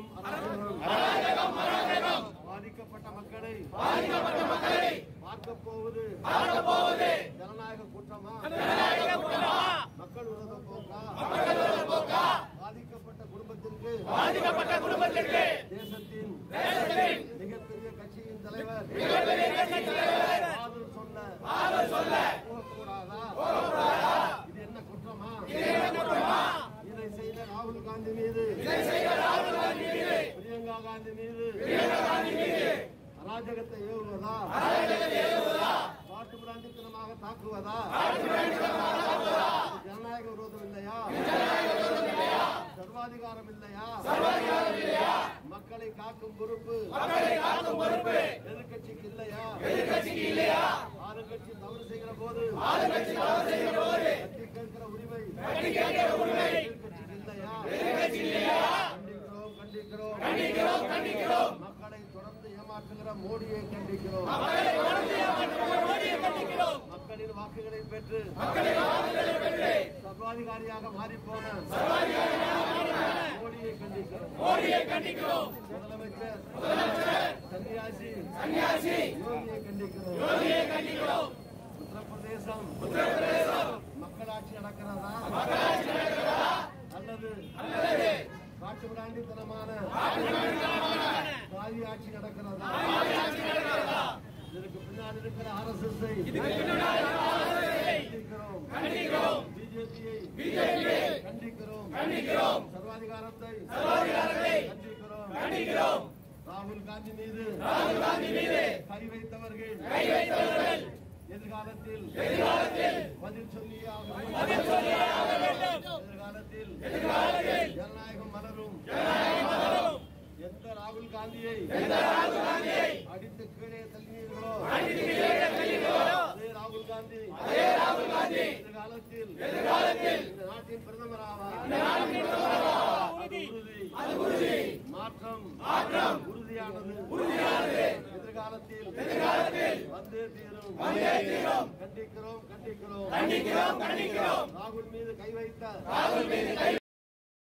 அராஜகம் அராஜகம் பாதிக்கப்பட்ட மக்களை பார்க்க போவது ஜனநாயக குற்றமா மக்கள் விரோத போக்கா பாதிக்கப்பட்ட குடும்பத்திற்கு பாதிக்கப்பட்ட குடும்பத்திற்கு தேசத்தின் மிகப்பெரிய கட்சியின் தலைவர் ஆறுதல் சொல்ல போகக்கூடாதா இது என்ன குற்றமா இதை செய்த ராகுல் காந்தி மீது பிரியங்கா காந்தி மீது அராஜகத்தை ஏவுவதா காட்டு பிராண்டித்தனமாக தாக்குவதா இது ஜனநாயக விரோதம் இல்லையா சர்வாதிகாரம் இல்லையா மக்களை காக்கும் பொறுப்பு எதிர்கட்சிக்கு இல்லையா ஆளுங்கட்சி தவறு செய்கிற போது தட்டி கேட்கிற உரிமை எதிர்க்கட்சிக்கு இல்லையா கண்டிக்கிறோம் கண்டிக்கிறோம் மக்களை தொடர்ந்து ஏமாற்றுகிற மோடியை கண்டிக்கிறோம் மக்களின் வாக்குகளை பெற்று சர்வாதிகாரியாக மாறிப்போன மோடியை கண்டிக்கிறோம் மோடியை கண்டிக்கிறோம் முதலமைச்சர் சன்னியாசி சன்னியாசி யோகியை கண்டிக்கிறோம் யோகியை கண்டிக்கிறோம் உத்தரப்பிரதேசம் மக்களாட்சி நடக்கிறதா அல்லது காட்டு பிராண்டித்தனமான காவி ஆட்சி நடக்கிறதா இதற்கு பின்னால் இருக்கிற ஆர்எஸ்எஸ்ஐ கண்டிக்கிறோம் பிஜேபியை கண்டிக்கிறோம் கண்டிக்கிறோம் சர்வாதிகாரத்தை சர்வாதிகாரத்தை கண்டிக்கிறோம் கண்டிக்கிறோம் ராகுல் காந்தி மீது ராகுல் காந்தி மீது கை வைத்தவர்கள் கை வைத்தவர்கள் எதிர்காலத்தில் எதிர்காலத்தில் பதில் சொல்லியே ஆக பதில் சொல்லியே ஆக வேண்டும் எதிர்காலத்தில் எதிர்காலத்தில் ஜனநாயகம் மலரும் ஜனநாயகம் மலரும் எந்த ராகுல் காந்தியை எந்த ராகுல் காந்தியை அடித்து கீழே தள்ளினீர்களோ அடித்து கீழே தள்ளினீர்களோ அதே ராகுல் காந்தி அதே ராகுல் காந்தி எதிர்காலத்தில் எதிர்காலத்தில் இந்த நாட்டின் பிரதமர் ஆவார் இந்த நாட்டின் பிரதமராவார். அது உறுதி அது உறுதி மாற்றம் மாற்றம் உறுதியானது உறுதியானது எதிர்காலத்தில் எதிர்காலத்தில் வந்தே தீரும் வந்தே தீரும். கண்டிக்கிறோம் கண்டிக்கிறோம் கண்டிக்கிறோம் கண்டிக்கிறோம் ராகுல் மீது கை வைத்த ராகுல் மீது கை